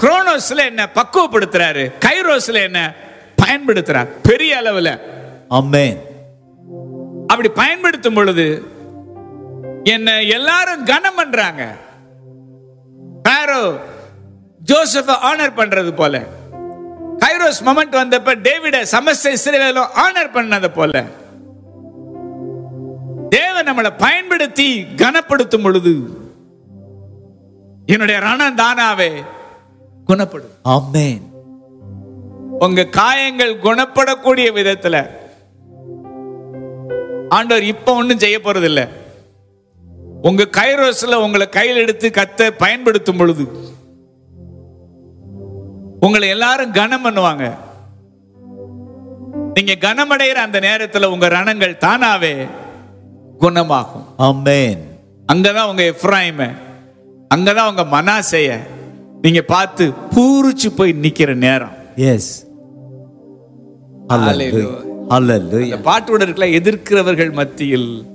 குரோனோஸ்ல என்ன பக்குவப்படுத்துறாரு கைரோஸ்ல என்ன பயன்படுத்துறார் பெரிய அளவுல Amen. அப்படி பயன்படுத்தும் பொழுது என்ன எல்லாரும் கனம் பண்றாங்க பாரோ ஜோசப் ஆனர் பண்றது போல கைரோஸ் மொமெண்ட் வந்தப்ப டேவிட சமஸ்த இஸ்ரேலும் ஆனர் பண்ணது போல தேவன் நம்மளை பயன்படுத்தி கனப்படுத்தும் பொழுது என்னுடைய ரணம் தானாவே குணப்படும் Amen. உங்க காயங்கள் குணப்படக்கூடிய விதத்துல ஆண்டவர் இப்ப ஒண்ணும் செய்ய போறது இல்ல உங்க கைரோஸ்ல உங்களை கையில் எடுத்து கத்த பயன்படுத்தும் பொழுது உங்களை எல்லாரும் கனம் பண்ணுவாங்க நீங்க கனமடைகிற அந்த நேரத்துல உங்க ரணங்கள் தானாவே குணமாகும் Amen. அங்கதான் உங்க எஃப்ராயிம அங்கதான் உங்க மனாசைய நீங்க பார்த்து பூரிச்சு போய் நிக்கிற நேரம் Yes. Hallelujah. Hallelujah. Hallelujah. இந்த பாட்டோட இருக்கல எதிர்க்கிறவர்கள் மத்தியில்